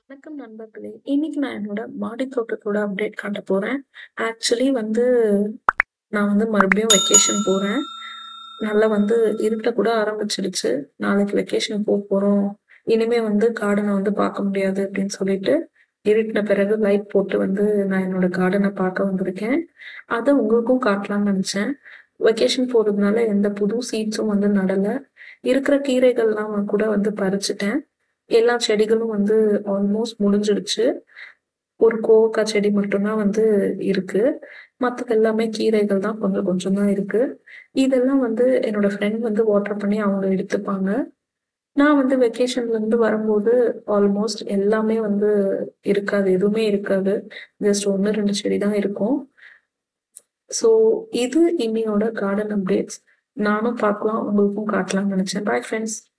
வணக்கம் நண்பர்களே! இன்னைக்கு நான் என்னோட மாடி தோட்டத்தோட அப்டேட் காட்ட போறேன். ஆக்சுவலி வந்து நான் வந்து மறுபடியும் வெக்கேஷன் போறேன். நல்லா வந்து இருட்ட கூட ஆரம்பிச்சிடுச்சு. நாளைக்கு வெக்கேஷன் போப்போறோம். இனிமே வந்து கார்டன வந்து பார்க்க முடியாது அப்படின்னு சொல்லிட்டு, இருட்டுன பிறகு லைட் போட்டு வந்து நான் என்னோட கார்டன பார்க்க வந்திருக்கேன். அத உங்களுக்கும் காட்டலாம்னு நெனச்சேன். வெக்கேஷன் போறதுனால எந்த புது சீட்ஸும் வந்து நடல. இருக்கிற கீரைகள்லாம் கூட வந்து பறிச்சுட்டேன். எல்லா செடிகளும் வந்து ஆல்மோஸ்ட் முடிஞ்சிடுச்சு. ஒரு கோவக்கா செடி மட்டும் தான் வந்து இருக்கு. மத்தது எல்லாமே கீரைகள் தான் கொஞ்சம் கொஞ்சம் தான் இருக்கு. இதெல்லாம் வந்து என்னோட ஃப்ரெண்ட் வந்து வாட்டர் பண்ணி அவங்க எடுத்துப்பாங்க. நான் வந்து வெக்கேஷன்லேருந்து வரும்போது ஆல்மோஸ்ட் எல்லாமே வந்து இருக்காது. எதுவுமே இருக்காது. ஜஸ்ட் 1, 2 செடி தான் இருக்கும். ஸோ இது இன்னையோட கார்டன் அப்டேட்ஸ். நானும் பார்க்கலாம், உங்களுக்கும் காட்டலாம்னு நெனச்சேன். Bye friends.